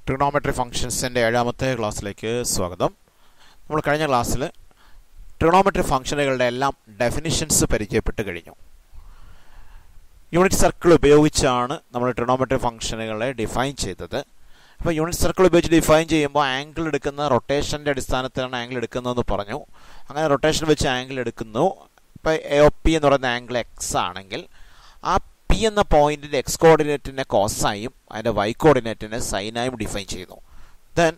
trigonometry ഫംഗ്ഷൻസിൻ്റെ ഏഴാമത്തെ ക്ലാസ്സിലേക്ക് സ്വാഗതം നമ്മൾ കഴിഞ്ഞ ക്ലാസ്സിൽ ട്രിഗണോമെട്രി ഫംഗ്ഷനുകളുടെ എല്ലാം ഡെഫിനിഷൻസ് പരിചയപ്പെട്ട് കഴിഞ്ഞു യൂണിറ്റ് സർക്കിൾ ഉപയോഗിച്ചാണ് നമ്മൾ ട്രിഗണോമെട്രി ഫംഗ്ഷനുകളെ ഡിഫൈൻ ചെയ്തത് അപ്പോൾ യൂണിറ്റ് സർക്കിൾ ഉപയോഗിച്ച് ഡിഫൈൻ ചെയ്യുമ്പോൾ ആംഗിൾ എടുക്കുന്ന റൊട്ടേഷൻ്റെ അടിസ്ഥാനത്തിലാണ് ആംഗിൾ എടുക്കുന്നതെന്ന് പറഞ്ഞു അങ്ങനെ റൊട്ടേഷൻ വെച്ച് ആംഗിൾ എടുക്കുന്നു ഇപ്പോൾ എ ഒ പി എന്ന് പറയുന്ന ആംഗിൾ എക്സ് ആണെങ്കിൽ ആ പി എന്ന പോയിന്റിന്റെ എക്സ് കോർഡിനേറ്റിനെ കോസായും അതിന്റെ വൈ കോർഡിനേറ്റിനെ സൈനായും ഡിഫൈൻ ചെയ്യുന്നു ദെൻ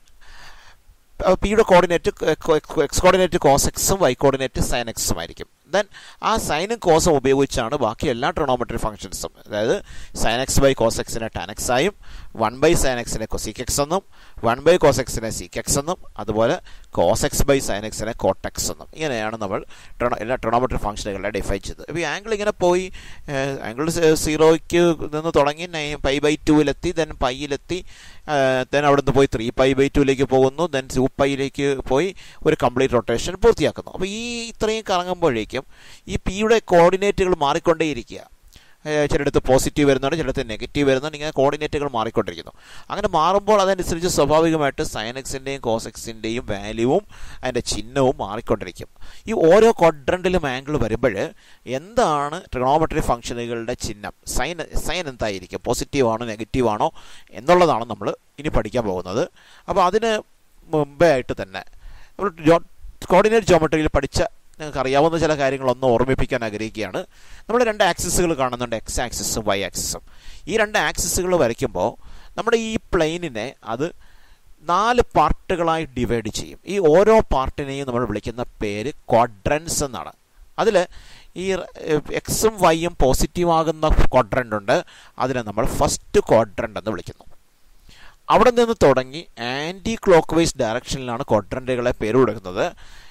പിയുടെ കോർഡിനേറ്റ് എക്സ് കോർഡിനേറ്റ് കോസ് എക്സും വൈ കോർഡിനേറ്റ് സൈൻ എക്സും ആയിരിക്കും ദെൻ ആ സൈനും കോസും ഉപയോഗിച്ചാണ് ബാക്കി എല്ലാ ട്രിണോമെട്രി ഫംഗ്ഷൻസും അതായത് സൈൻ എക്സ് ബൈ കോസ് എക്സിനെ ടാൻ എക്സ് ആയും വൺ ബൈ സൈൻ എക്സിനെ കൊസിക് എക്സ് എന്നും വൺ ബൈ കോസ് എക്സിനെ സീക്ക് എക്സ് എന്നും അതുപോലെ കോസ് എക്സ് ബൈ സൈൻ എക്സിനെ കോട്ട് എക്സ് എന്നും ഇങ്ങനെയാണ് നമ്മൾ എല്ലാ ട്രിണോമെട്രി ഫംഗ്ഷനുകളെ ഡിഫൈൻ ചെയ്തത് ഇപ്പോൾ ഈ ആംഗിൾ ഇങ്ങനെ പോയി ആംഗിൾ സീറോയ്ക്ക് നിന്ന് തുടങ്ങി പൈ ബൈ ടുവിലെത്തി ദെൻ പൈയിലെത്തി ദെൻ അവിടെ നിന്ന് പോയി ത്രീ പൈ ബൈ ടുവിലേക്ക് പോകുന്നു ദെൻ ടു പൈയിലേക്ക് പോയി ഒരു കംപ്ലീറ്റ് റൊട്ടേഷൻ പൂർത്തിയാക്കുന്നു അപ്പോൾ ഈ ഇത്രയും കറങ്ങുമ്പോഴേക്കും ഈ പിയുടെ കോർഡിനേറ്റുകൾ മാറിക്കൊണ്ടേയിരിക്കുക ചിലയിടത്ത് പോസിറ്റീവ് വരുന്നുണ്ട് ചിലയിടത്ത് നെഗറ്റീവ് വരുന്നുണ്ട് ഇങ്ങനെ കോർഡിനേറ്റുകൾ മാറിക്കൊണ്ടിരിക്കുന്നു അങ്ങനെ മാറുമ്പോൾ അതനുസരിച്ച് സ്വാഭാവികമായിട്ട് സൈനക്സിൻ്റെയും കോസെക്സിൻ്റെയും വാല്യൂവും അതിൻ്റെ ചിഹ്നവും മാറിക്കൊണ്ടിരിക്കും ഈ ഓരോ ക്വാഡ്രൻറ്റിലും ആംഗിൾ വരുമ്പോൾ എന്താണ് ട്രിഗണോമെട്രി ഫംഗ്ഷനുകളുടെ ചിഹ്നം സൈൻ സൈൻ എന്തായിരിക്കും പോസിറ്റീവ് ആണോ നെഗറ്റീവ് ആണോ എന്നുള്ളതാണ് നമ്മൾ ഇനി പഠിക്കാൻ പോകുന്നത് അപ്പോൾ അതിന് മുമ്പേ ആയിട്ട് തന്നെ നമ്മൾ കോർഡിനേറ്റ് ജോമെട്രിയിൽ പഠിച്ച നിങ്ങൾക്ക് അറിയാവുന്ന ചില കാര്യങ്ങളൊന്ന് ഓർമ്മിപ്പിക്കാൻ ആഗ്രഹിക്കുകയാണ് നമ്മൾ രണ്ട് ആക്സിസുകൾ കാണുന്നുണ്ട് എക്സ് ആക്സിസും വൈ ആക്സിസും ഈ രണ്ട് ആക്സിസുകൾ വരയ്ക്കുമ്പോൾ നമ്മുടെ ഈ പ്ലെയിനിനെ അത് നാല് പാർട്ടുകളായി ഡിവൈഡ് ചെയ്യും ഈ ഓരോ പാർട്ടിനെയും നമ്മൾ വിളിക്കുന്ന പേര് ക്വാഡ്രൻസ് എന്നാണ് അതിൽ ഈ എക്സും വൈയും പോസിറ്റീവ് ആകുന്ന ക്വാഡ്രൻ്റ് ഉണ്ട് അതിനെ നമ്മൾ ഫസ്റ്റ് ക്വാഡ്രൻ്റ് എന്ന് വിളിക്കുന്നു അവിടെ നിന്ന് തുടങ്ങി ആൻറ്റി ക്ലോക്ക് വൈസ് ഡയറക്ഷനിലാണ് ക്വാഡ്രൻറ്റുകളെ പേര് കൊടുക്കുന്നത്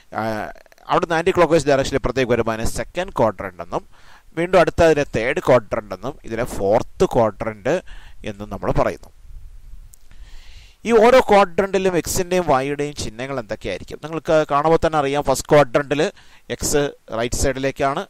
അവിടെ നിന്ന് ആൻറ്റി ക്ലോക്ക് വൈസ് ഡയറക്ഷനിൽ ഇപ്പുറത്തേക്ക് വരുമ്പോൾ അതിനെ സെക്കൻഡ് ക്വാഡ്രൻ്റ് എന്നും വീണ്ടും അടുത്ത അതിനെ തേർഡ് ക്വാഡ്രൻ്റ് എന്നും ഇതിനെ ഫോർത്ത് ക്വാഡ്രൻ്റ് എന്നും നമ്മൾ പറയുന്നു ഈ ഓരോ ക്വാഡ്രൻറ്റിലും എക്സിൻ്റെയും വൈയുടെയും ചിഹ്നങ്ങൾ എന്തൊക്കെയായിരിക്കും നിങ്ങൾക്ക് കാണുമ്പോൾ തന്നെ അറിയാം ഫസ്റ്റ് ക്വാഡ്രൻറ്റിൽ എക്സ് റൈറ്റ് സൈഡിലേക്കാണ്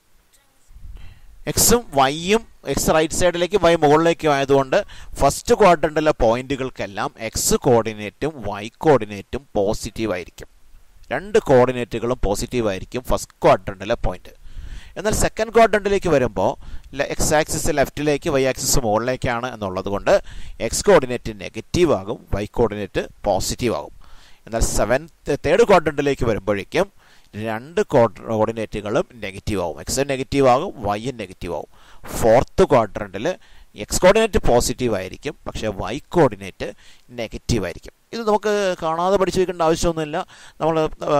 എക്സും വൈയും എക്സ് റൈറ്റ് സൈഡിലേക്ക് വൈ മുകളിലേക്കും ആയതുകൊണ്ട് ഫസ്റ്റ് ക്വാഡ്രൻറ്റിലെ പോയിന്റുകൾക്കെല്ലാം എക്സ് കോർഡിനേറ്റും വൈ കോർഡിനേറ്റും പോസിറ്റീവ് ആയിരിക്കും രണ്ട് കോർഡിനേറ്റുകളും പോസിറ്റീവ് ആയിരിക്കും ഫസ്റ്റ് ക്വാഡ്രൻറ്റിലെ പോയിന്റ് എന്നാൽ സെക്കൻഡ് ക്വാഡ്രൻറ്റിലേക്ക് വരുമ്പോൾ എക്സ് ആക്സിസ് ലെഫ്റ്റിലേക്ക് വൈ ആക്സിസ് മുകളിലേക്കാണ് എന്നുള്ളത് കൊണ്ട് എക്സ് കോർഡിനേറ്റ് നെഗറ്റീവ് ആകും വൈ കോർഡിനേറ്റ് പോസിറ്റീവ് ആകും എന്നാൽ സെവൻത്ത് തേർഡ് ക്വാഡ്രൻറ്റിലേക്ക് വരുമ്പോഴേക്കും രണ്ട് കോർഡിനേറ്റുകളും നെഗറ്റീവ് ആവും എക്സ് നെഗറ്റീവ് ആകും വൈ നെഗറ്റീവ് ആവും ഫോർത്ത് ക്വാഡ്രൻറ്റിൽ എക്സ് കോർഡിനേറ്റ് പോസിറ്റീവ് ആയിരിക്കും പക്ഷേ വൈ കോർഡിനേറ്റ് നെഗറ്റീവ് ആയിരിക്കും ഇത് നമുക്ക് കാണാതെ പഠിച്ചു വെക്കേണ്ട ആവശ്യമൊന്നുമില്ല നമ്മൾ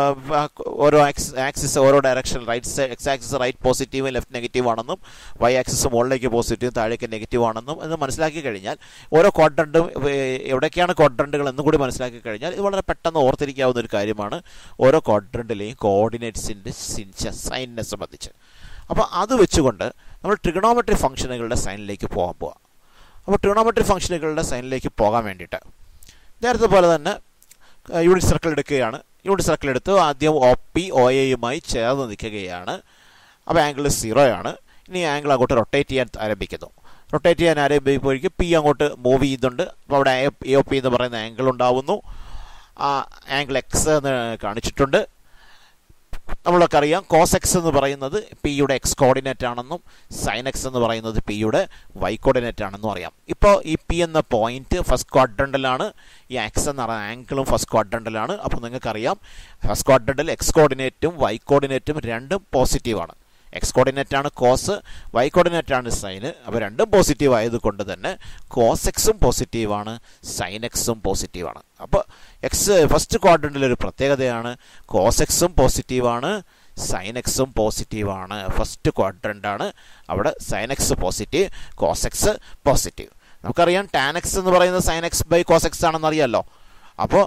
ഓരോ ആക്സ് ആക്സിസ് ഓരോ direction right side X axis right positive left negative ആണെന്നും വൈ ആക്സിസ് മുകളിലേക്ക് പോസിറ്റീവ് താഴേക്ക് നെഗറ്റീവ് ആണെന്നും എന്ന് മനസ്സിലാക്കി കഴിഞ്ഞാൽ ഓരോ ക്വാഡ്രൻറ്റും എവിടേക്കാണ് ക്വാഡ്രൻറ്റുകൾ എന്നും കൂടി മനസ്സിലാക്കി കഴിഞ്ഞാൽ ഇത് വളരെ പെട്ടെന്ന് ഓർത്തിരിക്കാവുന്ന ഒരു കാര്യമാണ് ഓരോ ക്വാഡ്രൻറ്റിലെയും കോർഡിനേറ്റ്സിൻ്റെ സൈനിനെ സംബന്ധിച്ച് അപ്പോൾ അത് വെച്ചുകൊണ്ട് നമ്മൾ ട്രിഗണോമെട്രി ഫംഗ്ഷനുകളുടെ സൈനിലേക്ക് പോകാൻ പോവാം അപ്പോൾ ട്രിഗണോമെട്രി ഫംഗ്ഷനുകളുടെ സൈനിലേക്ക് പോകാൻ വേണ്ടിയിട്ട് നേരത്തെ പോലെ തന്നെ യൂണിറ്റ് സർക്കിൾ എടുക്കുകയാണ് യൂണിറ്റ് സർക്കിൾ എടുത്ത് ആദ്യം ഒ പി ഒ എയുമായി ചേർന്ന് നിൽക്കുകയാണ് അപ്പോൾ ആംഗിൾ സീറോ ആണ് ഇനി ആംഗിൾ അങ്ങോട്ട് റൊട്ടേറ്റ് ചെയ്യാൻ ആരംഭിക്കുന്നു റൊട്ടേറ്റ് ചെയ്യാൻ ആരംഭിക്കുമ്പോഴേക്കും പി അങ്ങോട്ട് മൂവ് ചെയ്യുന്നുണ്ട് അപ്പോൾ അവിടെ എ ഒ പി എന്ന് പറയുന്ന ആംഗിൾ ഉണ്ടാവുന്നു ആ ആംഗിൾ എക്സ് എന്ന് കാണിച്ചിട്ടുണ്ട് നമ്മളൊക്കെ അറിയാം കോസ് എക്സ് എന്ന് പറയുന്നത് പിയുടെ എക്സ് കോർഡിനേറ്റ് ആണെന്നും സൈൻ എക്സ് എന്ന് പറയുന്നത് പിയുടെ വൈ കോർഡിനേറ്റ് ആണെന്നും അറിയാം ഇപ്പോൾ ഈ പി എന്ന പോയിന്റ് ഫസ്റ്റ് ക്വാഡ്രൻറ്റിലാണ് ഈ എക്സ് എന്ന് പറയുന്ന ആംഗിളും ഫസ്റ്റ് ക്വാഡ്രൻറ്റിലാണ് അപ്പോൾ നിങ്ങൾക്കറിയാം ഫസ്റ്റ് ക്വാഡ്രൻറ്റിൽ എക്സ് കോർഡിനേറ്റും വൈ കോർഡിനേറ്റും രണ്ടും പോസിറ്റീവാണ് എക്സ് കോർഡിനേറ്റ് ആണ് കോസ് വൈ കോർഡിനേറ്റ് ആണ് സൈന് അപ്പോൾ രണ്ടും പോസിറ്റീവ് ആയതുകൊണ്ട് തന്നെ കോസ് എക്സും പോസിറ്റീവാണ് സൈൻ എക്സും പോസിറ്റീവാണ് അപ്പോൾ എക്സ് ഫസ്റ്റ് ക്വാഡ്രൻറ്റിൽ ഒരു പ്രത്യേകതയാണ് കോസ് എക്സും പോസിറ്റീവാണ് സൈൻ എക്സും പോസിറ്റീവാണ് ഫസ്റ്റ് ക്വാഡ്രൻ്റ് ആണ് അവിടെ sine X positive cos X positive നമുക്കറിയാം ടാൻ എക്സ് എന്ന് പറയുന്നത് sine X by cos X ആണെന്ന് അറിയാമല്ലോ അപ്പോൾ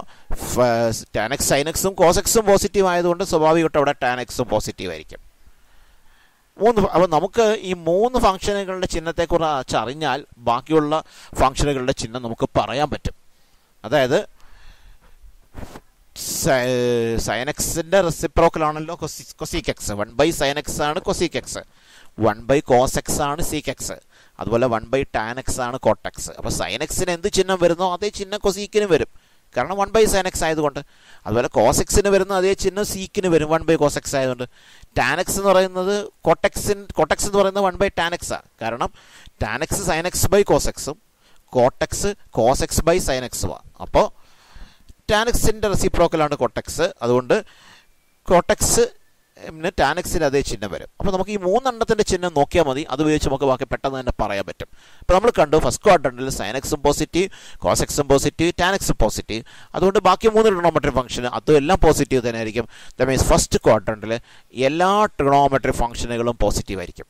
ടാൻ എക്സ് സൈൻ എക്സും കോസ് എക്സും പോസിറ്റീവ് ആയതുകൊണ്ട് സ്വാഭാവികമായിട്ട് അവിടെ ടാൻ എക്സും പോസിറ്റീവ് ആയിരിക്കും മൂന്ന് അപ്പോൾ നമുക്ക് ഈ മൂന്ന് ഫംഗ്ഷനുകളുടെ ചിഹ്നത്തെക്കുറിച്ച് അറിഞ്ഞാൽ ബാക്കിയുള്ള ഫംഗ്ഷനുകളുടെ ചിഹ്നം നമുക്ക് പറയാൻ പറ്റും അതായത് സൈനക്സിൻ്റെ റെസിപ്രോക്കലാണല്ലോ cosec X one by sine X ആണ് cosec X one by cos X ആണ് സീക്ക് എക്സ് അതുപോലെ വൺ ബൈ ടാൻ എക്സ് ആണ് കോട്ടെക്സ് അപ്പോൾ സൈൻ എക്സിന് എന്ത് ചിഹ്നം വരുന്നോ അതേ ചിഹ്നം കൊസീക്കിന് വരും കാരണം വൺ ബൈ സൈൻ എക്സ് ആയതുകൊണ്ട് അതുപോലെ കോസ് എക്സിന് വരുന്ന അതേ ചിഹ്നം സീക്കിന് വരും വൺ ബൈ കോസ് എക്സ് ആയതുകൊണ്ട് ടാൻ എക്സ് എന്ന് പറയുന്നത് കോട്ടെക്സിൻ കോട്ടെക്സ് എന്ന് പറയുന്നത് വൺ ബൈ ടാൻ എക്സ് ആണ് കാരണം tan X sine X by cos എക്സും cot X cos X by sine എക്സുമാണ് അപ്പോൾ ടാൻ എക്സിൻ്റെ റെസിപ്രോക്കലാണ് കോട്ടെക്സ് അതുകൊണ്ട് കോട്ടെക്സ് പിന്നെ ടാനക്സിന് അതേ ചിഹ്നം വരും അപ്പോൾ നമുക്ക് ഈ മൂന്നെണ്ണത്തിൻ്റെ ചിഹ്നം നോക്കിയാൽ മതി അത് ഉപയോഗിച്ച് നമുക്ക് ബാക്കി പെട്ടെന്ന് തന്നെ പറയാൻ പറ്റും അപ്പോൾ നമ്മൾ കണ്ടു ഫസ്റ്റ് ക്വാർട്ടറിൽ സൈനക്സും പോസിറ്റീവ് കോസെക്സും പോസിറ്റീവ് ടാനക്സും പോസിറ്റീവ് അതുകൊണ്ട് ബാക്കി മൂന്ന് ട്രിഗണോമെട്രി ഫംഗ്ഷൻ അതും എല്ലാം പോസിറ്റീവ് തന്നെ ആയിരിക്കും ദ മീൻസ് ഫസ്റ്റ് ക്വാർട്ടറിൽ എല്ലാ ട്രിഗണോമെട്രി ഫംഗ്ഷനുകളും പോസിറ്റീവ് ആയിരിക്കും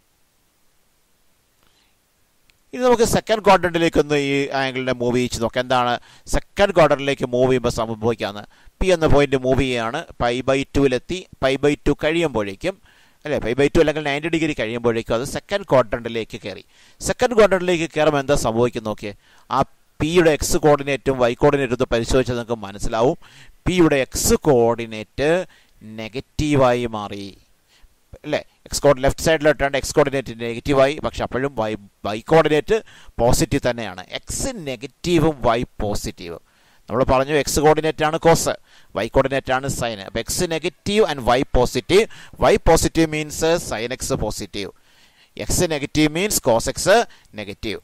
ഇനി നമുക്ക് സെക്കൻഡ് ക്വാർട്ടറിലേക്ക് ഒന്ന് ഈ ആംഗിളിനെ മൂവ് ചെയ്യിച്ച് നോക്കാം എന്താണ് സെക്കൻഡ് ക്വാർട്ടറിലേക്ക് മൂവ് ചെയ്യുമ്പോൾ സംഭവിക്കാന്ന് പി എന്ന പോയിന്റ് മൂവ് ചെയ്യുകയാണ് പൈ ബൈ ടുവിലെത്തി പൈ ബൈ ടു കഴിയുമ്പോഴേക്കും അല്ലേ പൈ ബൈ ടു അല്ലെങ്കിൽ നയൻറ്റി ഡിഗ്രി കഴിയുമ്പോഴേക്കും അത് സെക്കൻഡ് ക്വാർട്ടറിലേക്ക് കയറി സെക്കൻഡ് ക്വാർട്ടറിലേക്ക് കയറുമ്പോൾ എന്താ സംഭവിക്കും നോക്കിയേ ആ പിയുടെ എക്സ് കോർഡിനേറ്റും വൈ കോർഡിനേറ്റും ഒന്ന് പരിശോധിച്ചാൽ നിങ്ങൾക്ക് മനസ്സിലാവും പിയുടെ എക്സ് കോർഡിനേറ്റ് നെഗറ്റീവായി മാറി അല്ലേ എക്സ് കോർഡ് ലെഫ്റ്റ് സൈഡിലോട്ടാണ് എക്സ് കോർഡിനേറ്റ് നെഗറ്റീവായി പക്ഷെ അപ്പോഴും വൈ വൈ കോർഡിനേറ്റ് പോസിറ്റീവ് തന്നെയാണ് എക്സ് നെഗറ്റീവും വൈ പോസിറ്റീവും നമ്മൾ പറഞ്ഞു എക്സ് കോർഡിനേറ്റ് ആണ് കോസ് വൈ കോർഡിനേറ്റ് ആണ് സൈൻ അപ്പോൾ X negative and Y positive Y positive means sine X positive X negative means cos X negative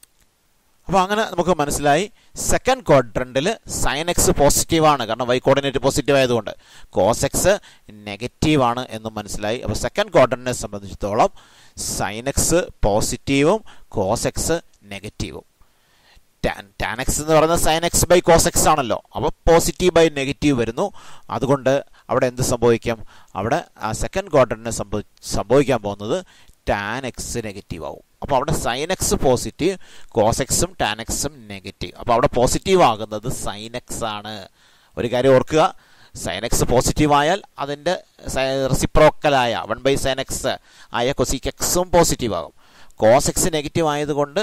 അപ്പോൾ അങ്ങനെ നമുക്ക് മനസ്സിലായി സെക്കൻഡ് ക്വാഡ്രൻറ്റിൽ സൈൻ എക്സ് പോസിറ്റീവാണ് കാരണം വൈ കോർഡിനേറ്റ് പോസിറ്റീവ് ആയതുകൊണ്ട് കോസ് എക്സ് നെഗറ്റീവാണ് എന്ന് മനസ്സിലായി അപ്പോൾ സെക്കൻഡ് ക്വാഡ്രൻറ്റിനെ സംബന്ധിച്ചിടത്തോളം സൈൻ എക്സ് പോസിറ്റീവും കോസ് എക്സ് നെഗറ്റീവും ടാൻ ടാൻ എക്സ് എന്ന് പറയുന്നത് sine X by cos X ആണല്ലോ അപ്പോൾ പോസിറ്റീവ് ബൈ നെഗറ്റീവ് വരുന്നു അതുകൊണ്ട് അവിടെ എന്ത് സംഭവിക്കാം അവിടെ ആ സെക്കൻഡ് ക്വാർട്ടറിന് സംഭവി സംഭവിക്കാൻ പോകുന്നത് ടാൻ എക്സ് നെഗറ്റീവ് ആവും അപ്പോൾ അവിടെ സൈൻ എക്സ് പോസിറ്റീവ് കോസ് എക്സും ടാൻ എക്സും നെഗറ്റീവ് അപ്പോൾ അവിടെ പോസിറ്റീവ് ആകുന്നത് സൈൻ എക്സ് ആണ് ഒരു കാര്യം ഓർക്കുക സൈൻ എക്സ് പോസിറ്റീവ് ആയാൽ അതിൻ്റെ റെസിപ്രോക്കലായ വൺ ബൈ സൈൻ എക്സ് ആയ കൊസിക് എക്സും പോസിറ്റീവ് ആകും കോസ് എക്സ് നെഗറ്റീവ് ആയതുകൊണ്ട്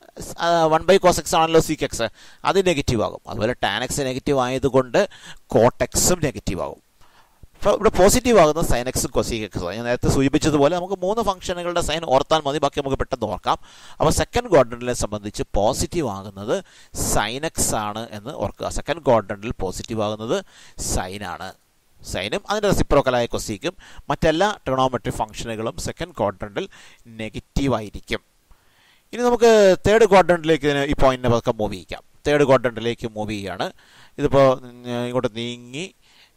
വൺ ബൈ കോസ് എക്സ് ആണല്ലോ സീക്ക് എക്സ് അത് നെഗറ്റീവ് ആകും അതുപോലെ ടാൻ എക്സ് നെഗറ്റീവ് ആയതുകൊണ്ട് കോട്ടെക്സും നെഗറ്റീവ് ആകും അപ്പോൾ ഇവിടെ പോസിറ്റീവ് ആകുന്ന സൈൻ എക്സും കൊസീക് എക്സും ഞാൻ നേരത്തെ സൂചിപ്പിച്ചതുപോലെ നമുക്ക് മൂന്ന് ഫംഗ്ഷനുകളുടെ സൈൻ ഓർത്താൽ മതി ബാക്കി നമുക്ക് പെട്ടെന്ന് ഓർക്കാം അപ്പോൾ സെക്കൻഡ് ക്വാഡ്രൻറ്റിനെ സംബന്ധിച്ച് പോസിറ്റീവ് ആകുന്നത് സൈൻ എക്സ് ആണ് എന്ന് ഓർക്കുക സെക്കൻഡ് ക്വാഡ്രൻറ്റിൽ പോസിറ്റീവ് ആകുന്നത് സൈൻ ആണ് സൈനും അതിൻ്റെ റെസിപ്രോക്കലായ കൊസീക്കും മറ്റെല്ലാ ട്രിഗണോമെട്രി ഫംഗ്ഷനുകളും സെക്കൻഡ് ക്വാഡ്രൻറ്റിൽ നെഗറ്റീവ് ആയിരിക്കും ഇനി നമുക്ക് തേർഡ് ക്വാഡ്രൻറ്റിലേക്ക് ഈ പോയിന്റിനെ പതുക്കെ മൂവ് ചെയ്യിക്കാം തേർഡ് ക്വാഡ്രൻറ്റിലേക്ക് മൂവ് ചെയ്യുകയാണ് ഇതിപ്പോൾ ഇങ്ങോട്ട് നീങ്ങി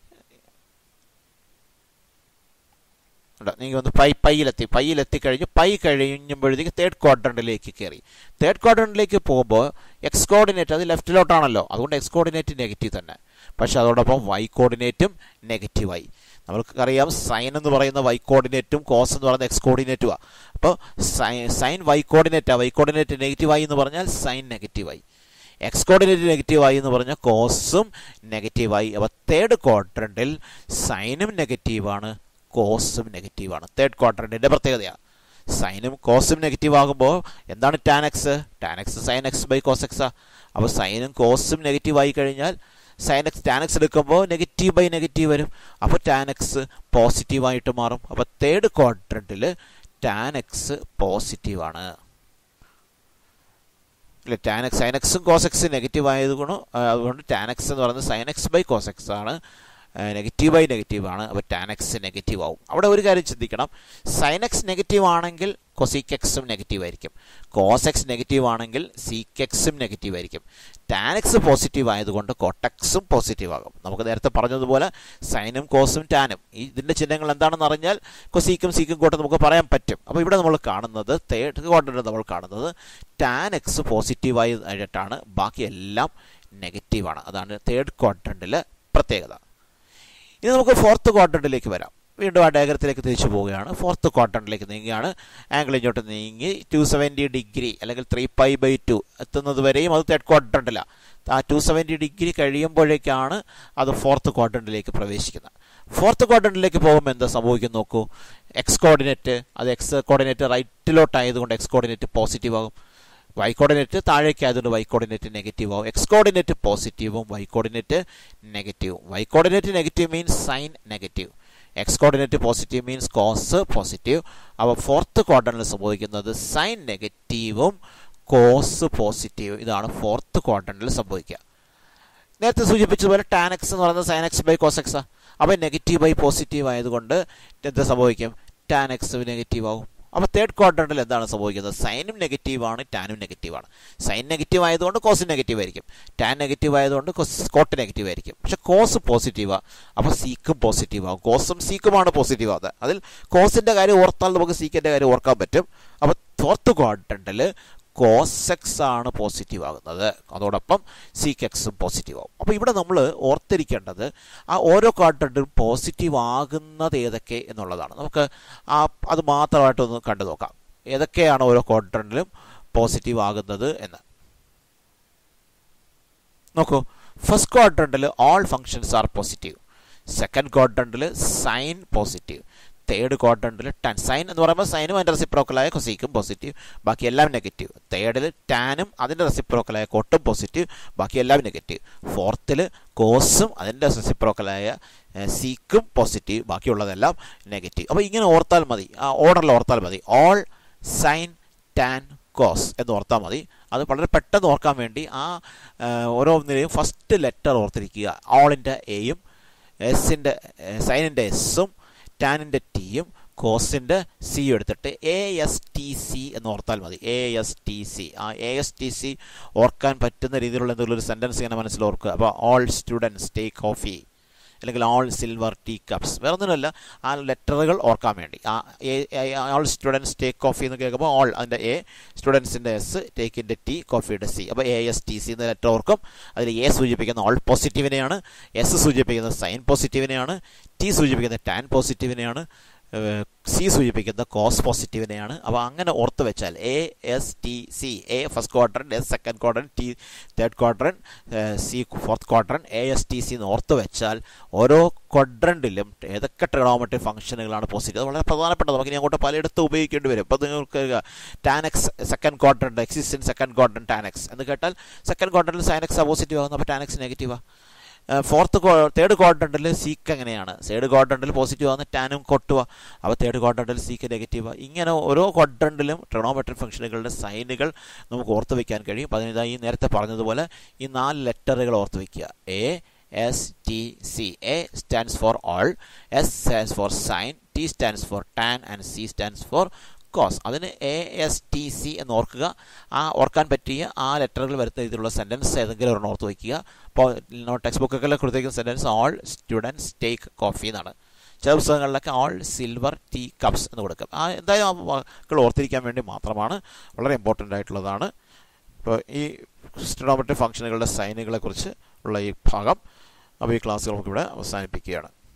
നീങ്ങി വന്ന് പൈ പൈയിലെത്തി പൈയിലെത്തി കഴിഞ്ഞ് പൈ കഴിയുമ്പോഴത്തേക്ക് തേർഡ് ക്വാഡ്രൻറ്റിലേക്ക് കയറി തേർഡ് ക്വാഡ്രൻറ്റിലേക്ക് പോകുമ്പോൾ എക്സ് കോർഡിനേറ്റ് അത് ലെഫ്റ്റിലോട്ടാണല്ലോ അതുകൊണ്ട് എക്സ് കോർഡിനേറ്റ് നെഗറ്റീവ് തന്നെ പക്ഷേ അതോടൊപ്പം വൈ കോർഡിനേറ്റും നെഗറ്റീവായി നമുക്കറിയാം സൈൻ എന്ന് പറയുന്ന വൈ കോർഡിനേറ്റും കോസ് എന്ന് പറയുന്ന എക്സ് കോർഡിനേറ്റുമാണ് അപ്പോൾ സൈൻ സൈൻ വൈ കോർഡിനേറ്റാണ് വൈ കോർഡിനേറ്റ് നെഗറ്റീവായി എന്ന് പറഞ്ഞാൽ സൈൻ നെഗറ്റീവായി എക്സ് കോർഡിനേറ്റ് നെഗറ്റീവായി എന്ന് പറഞ്ഞാൽ കോസും നെഗറ്റീവായി അപ്പോൾ തേർഡ് ക്വാഡ്രൻറ്റിൽ സൈനും നെഗറ്റീവാണ് കോസും നെഗറ്റീവാണ് തേർഡ് ക്വാഡ്രൻറ്റിൻ്റെ പ്രത്യേകതയാണ് സൈനും കോസും നെഗറ്റീവ് ആകുമ്പോൾ എന്താണ് tan X tan X sine X by cos എക്സാ അപ്പോൾ സൈനും കോസും നെഗറ്റീവ് ആയി കഴിഞ്ഞാൽ സൈൻ എക്സ് ടാൻ എക്സ് എടുക്കുമ്പോൾ നെഗറ്റീവ് ബൈ നെഗറ്റീവ് വരും അപ്പോൾ ടാൻ എക്സ് പോസിറ്റീവായിട്ട് മാറും അപ്പോൾ തേർഡ് ക്വാഡ്രൻറ്റിൽ ടാൻ എക്സ് പോസിറ്റീവാണ് അല്ലെ ടാൻ എക്സ് സൈൻ എക്സും കോസ് എക്സ് നെഗറ്റീവ് ആയതുകൊണ്ട് അതുകൊണ്ട് ടാൻ എക്സ് എന്ന് പറയുന്നത് sine X by cos X ആണ് നെഗറ്റീവ് ബൈ നെഗറ്റീവ് ആണ് അപ്പോൾ ടാൻ എക്സ് നെഗറ്റീവ് ആവും അവിടെ ഒരു കാര്യം ചിന്തിക്കണം സൈൻ എക്സ് നെഗറ്റീവ് ആണെങ്കിൽ കൊസീക്ക് എക്സും നെഗറ്റീവ് ആയിരിക്കും കോസ് എക്സ് നെഗറ്റീവ് ആണെങ്കിൽ സീക്ക് എക്സും നെഗറ്റീവ് ആയിരിക്കും ടാൻ എക്സ് പോസിറ്റീവ് ആയതുകൊണ്ട് കോട്ടക്സും പോസിറ്റീവ് ആകും നമുക്ക് നേരത്തെ പറഞ്ഞതുപോലെ സൈനും കോസും ടാനും ഈ ഇതിൻ്റെ ചിഹ്നങ്ങൾ എന്താണെന്ന് അറിഞ്ഞാൽ കൊസീക്കും സീക്കും കോട്ടും നമുക്ക് പറയാൻ പറ്റും അപ്പോൾ ഇവിടെ നമ്മൾ കാണുന്നത് തേർഡ് ക്വാർട്ടറിൽ നമ്മൾ കാണുന്നത് ടാൻ എക്സ് പോസിറ്റീവായി ആയിട്ടാണ് ബാക്കി എല്ലാം നെഗറ്റീവാണ് അതാണ് തേർഡ് ക്വാർട്ടറിലെ പ്രത്യേകത ഇനി നമുക്ക് ഫോർത്ത് ക്വാർട്ടറിലേക്ക് വരാം വീണ്ടും ആ ഡയഗ്രത്തിലേക്ക് തിരിച്ചു പോവുകയാണ് ഫോർത്ത് ക്വാർട്ടറിലേക്ക് നീങ്ങുകയാണ് ആംഗിൾ ഇങ്ങോട്ട് നീങ്ങി ടു സെവൻറ്റി ഡിഗ്രി അല്ലെങ്കിൽ ത്രീ പൈ ബൈ ടു എത്തുന്നത് വരെയും അത് തേർഡ് ക്വാർട്ടറിലാണ് ആ ടു സെവൻറ്റി ഡിഗ്രി കഴിയുമ്പോഴേക്കാണ് അത് ഫോർത്ത് ക്വാർട്ടറിലേക്ക് പ്രവേശിക്കുന്നത് ഫോർത്ത് ക്വാർട്ടറിലേക്ക് പോകുമ്പോൾ എന്താ സംഭവിക്കും നോക്കൂ എക്സ് കോർഡിനേറ്റ് അത് എക്സ് കോർഡിനേറ്റ് റൈറ്റിലോട്ടായതുകൊണ്ട് എക്സ് കോർഡിനേറ്റ് പോസിറ്റീവ് ആകും വൈ കോർഡിനേറ്റ് താഴേക്ക് ആയതുകൊണ്ട് വൈ കോർഡിനേറ്റ് നെഗറ്റീവ് ആവും എക്സ് കോർഡിനേറ്റ് പോസിറ്റീവും വൈ കോർഡിനേറ്റ് നെഗറ്റീവും Y coordinate negative means sine negative X coordinate positive means cos positive അപ്പോൾ ഫോർത്ത് ക്വാർട്ടറിൽ സംഭവിക്കുന്നത് സൈൻ നെഗറ്റീവും കോസ് പോസിറ്റീവ് ഇതാണ് ഫോർത്ത് ക്വാർട്ടറിൽ സംഭവിക്കുക നേരത്തെ സൂചിപ്പിച്ചതുപോലെ ടാൻ എക്സ് എന്ന് പറയുന്നത് sine X by cos X അപ്പോൾ നെഗറ്റീവ് ബൈ പോസിറ്റീവ് ആയതുകൊണ്ട് എന്ത് സംഭവിക്കും ടാൻ എക്സ് നെഗറ്റീവ് ആവും അപ്പോൾ തേർഡ് ക്വാർട്ടറിൽ എന്താണ് സംഭവിക്കുന്നത് സൈനും നെഗറ്റീവാണ് ടാനും നെഗറ്റീവാണ് സൈൻ നെഗറ്റീവ് ആയതുകൊണ്ട് കോസ് നെഗറ്റീവ് ആയിരിക്കും ടാൻ നെഗറ്റീവ് ആയതുകൊണ്ട് കോട്ട് നെഗറ്റീവ് ആയിരിക്കും പക്ഷെ കോസ് പോസിറ്റീവാണ് അപ്പോൾ സീക്കും പോസിറ്റീവ് ആവും കോസും സീക്കുമാണ് പോസിറ്റീവ് ആവുന്നത് അതിൽ കോസിൻ്റെ കാര്യം ഓർത്താൽ നമുക്ക് സീക്കിൻ്റെ കാര്യം ഓർക്കാൻ പറ്റും അപ്പോൾ ഫോർത്ത് ക്വാർട്ടറിൽ കോസ് എക്സ് ആണ് പോസിറ്റീവ് ആകുന്നത് അതോടൊപ്പം സീക്ക് എക്സും പോസിറ്റീവ് ആവും അപ്പോൾ ഇവിടെ നമ്മൾ ഓർത്തിരിക്കേണ്ടത് ആ ഓരോ ക്വാർട്ടറിലും പോസിറ്റീവ് ആകുന്നത് ഏതൊക്കെ എന്നുള്ളതാണ് നമുക്ക് ആ അത് മാത്രമായിട്ടൊന്ന് കണ്ടു നോക്കാം ഏതൊക്കെയാണ് ഓരോ ക്വാർട്ടറിലും പോസിറ്റീവ് ആകുന്നത് എന്ന് നോക്കൂ ഫസ്റ്റ് ക്വാർട്ടറിൽ all functions are positive second ക്വാർട്ടറിൽ സൈൻ പോസിറ്റീവ് തേർഡ് ക്വാർട്ടറിൽ ടാൻ സൈൻ എന്ന് പറയുമ്പോൾ സൈനും അതിൻ്റെ റെസിപ്രോക്കലായ കൊസീക്കും പോസിറ്റീവ് ബാക്കി എല്ലാം നെഗറ്റീവ് തേർഡിൽ ടാനും അതിൻ്റെ റെസിപ്രോക്കലായ കോട്ടും പോസിറ്റീവ് ബാക്കി എല്ലാം നെഗറ്റീവ് ഫോർത്തിൽ കോസും അതിൻ്റെ റെസിപ്രോക്കലായ സീക്കും പോസിറ്റീവ് ബാക്കിയുള്ളതെല്ലാം നെഗറ്റീവ് അപ്പോൾ ഇങ്ങനെ ഓർത്താൽ മതി ആ ഓർഡറിൽ ഓർത്താൽ മതി ഓൾ സൈൻ ടാൻ കോസ് എന്ന് ഓർത്താൽ മതി അത് വളരെ പെട്ടെന്ന് ഓർക്കാൻ വേണ്ടി ആ ഓരോന്നിനെയും ഫസ്റ്റ് ലെറ്റർ ഓർത്തിരിക്കുക ഓളിൻ്റെ എയും എസിൻ്റെ സൈനിൻ്റെ എസ്സും ടാനിൻ്റെ ടിയും കോസിൻ്റെ സിയും എടുത്തിട്ട് എ എസ് ടി സി എന്ന് ഓർത്താൽ മതി എ എസ് ടി സി ആ എ എസ് ടി സി ഓർക്കാൻ പറ്റുന്ന രീതിയിലുള്ള എന്തെങ്കിലും ഒരു സെൻറ്റൻസ് ഇങ്ങനെ മനസ്സിൽ ഓർക്കുക അപ്പോൾ ഓൾ സ്റ്റുഡൻസ് ടേക്ക് കോഫി അല്ലെങ്കിൽ ഓൾ സിൽവർ ടീ കപ്സ് വേറെ ഒന്നുമല്ല ആ ലെറ്ററുകൾ ഓർക്കാൻ വേണ്ടി ആ ഓൾ സ്റ്റുഡൻസ് ടേക്ക് കോഫി എന്ന് കേൾക്കുമ്പോൾ ഓൾ അതിൻ്റെ എ സ്റ്റുഡൻസിൻ്റെ എസ് ടേക്കിൻ്റെ ടി കോഫിയുടെ സി അപ്പോൾ എ എസ് ടി സി എന്ന ലെറ്റർ ഓർക്കും അതിൽ എ സൂചിപ്പിക്കുന്ന ഓൾ പോസിറ്റീവിനെയാണ് എസ് സൂചിപ്പിക്കുന്നത് സൈൻ പോസിറ്റീവിനെയാണ് ടി സൂചിപ്പിക്കുന്ന ടാൻ പോസിറ്റീവിനെയാണ് സി സൂചിപ്പിക്കുന്ന കോസ് പോസിറ്റീവിനെയാണ് അപ്പോൾ അങ്ങനെ ഓർത്ത് വെച്ചാൽ A S T C A first quarter S second quarter T third quarter C fourth quarter A S T C എന്ന് ഓർത്ത് വെച്ചാൽ ഓരോ ക്വാഡ്രൻറ്റിലും ഏതൊക്കെ ട്രിഗണോമെട്രി ഫംഗ്ഷനുകളാണ് പോസിറ്റീവ് അത് വളരെ പ്രധാനപ്പെട്ടത് നമുക്ക് ഇനി അങ്ങോട്ട് പലയിടത്തും ഉപയോഗിക്കേണ്ടി വരും ഇപ്പോൾ നിങ്ങൾക്ക് ടാനക്സ് സെക്കൻഡ് ക്വാർട്ടറിൻ്റെ എക്സിസ്റ്റൻ സെക്കൻഡ് ക്വാർട്ടർ ടാനക്സ് എന്ന് കേട്ടാൽ സെക്കൻഡ് ക്വാർട്ടറിൽ സൈനക്സ് പോസിറ്റീവ് ആകുന്നു അപ്പോൾ ടാനക്സ് നെഗറ്റീവാണ് ഫോർത്ത് തേർഡ് ക്വാഡ്രൻറ്റിൽ സീക്ക് എങ്ങനെയാണ് തേർഡ് ക്വാഡ്രൻറ്റിൽ പോസിറ്റീവ് ആകുന്ന ടാനും കൊട്ടുക അപ്പോൾ തേർഡ് ക്വാഡ്രൻറ്റിൽ സീക്ക് നെഗറ്റീവ് ഈ ഓരോ ക്വാഡ്രൻറ്റിലും ട്രിഗണോമെട്രിക് ഫംഗ്ഷനുകളുടെ സൈനുകൾ നമുക്ക് ഓർത്ത് വയ്ക്കാൻ കഴിയും അപ്പോൾ അതിന് ഈ നേരത്തെ പറഞ്ഞതുപോലെ ഈ നാല് ലെറ്ററുകൾ ഓർത്ത് വയ്ക്കുക A S T C A stands for all S stands for sine T stands for tan and C stands for cos അതിന് എ എസ് ടി സി എന്ന് ഓർക്കുക ആ ഓർക്കാൻ പറ്റിയ ആ ലെറ്ററുകൾ വരുന്ന രീതിയിലുള്ള സെൻറ്റൻസ് ഏതെങ്കിലും ഒരെണ്ണം ഓർത്ത് വയ്ക്കുക അപ്പോൾ ടെക്സ്റ്റ് ബുക്കൊക്കെ കൊടുത്തേക്കുന്ന sentence all students take coffee എന്നാണ് ചില പുസ്തകങ്ങളിലൊക്കെ ഓൾ സിൽവർ ടീ കപ്സ് എന്ന് കൊടുക്കും ആ എന്തായാലും ആ വാക്കുകൾ ഓർത്തിരിക്കാൻ വേണ്ടി മാത്രമാണ് വളരെ ഇമ്പോർട്ടൻ്റ് ആയിട്ടുള്ളതാണ് ഇപ്പോൾ ഈ സ്റ്റിനോമെട്രി ഫംഗ്ഷനുകളുടെ സൈനുകളെ കുറിച്ച് ഉള്ള ഈ ഭാഗം അപ്പോൾ ഈ ക്ലാസ്സുകൾ നമുക്കിവിടെ അവസാനിപ്പിക്കുകയാണ്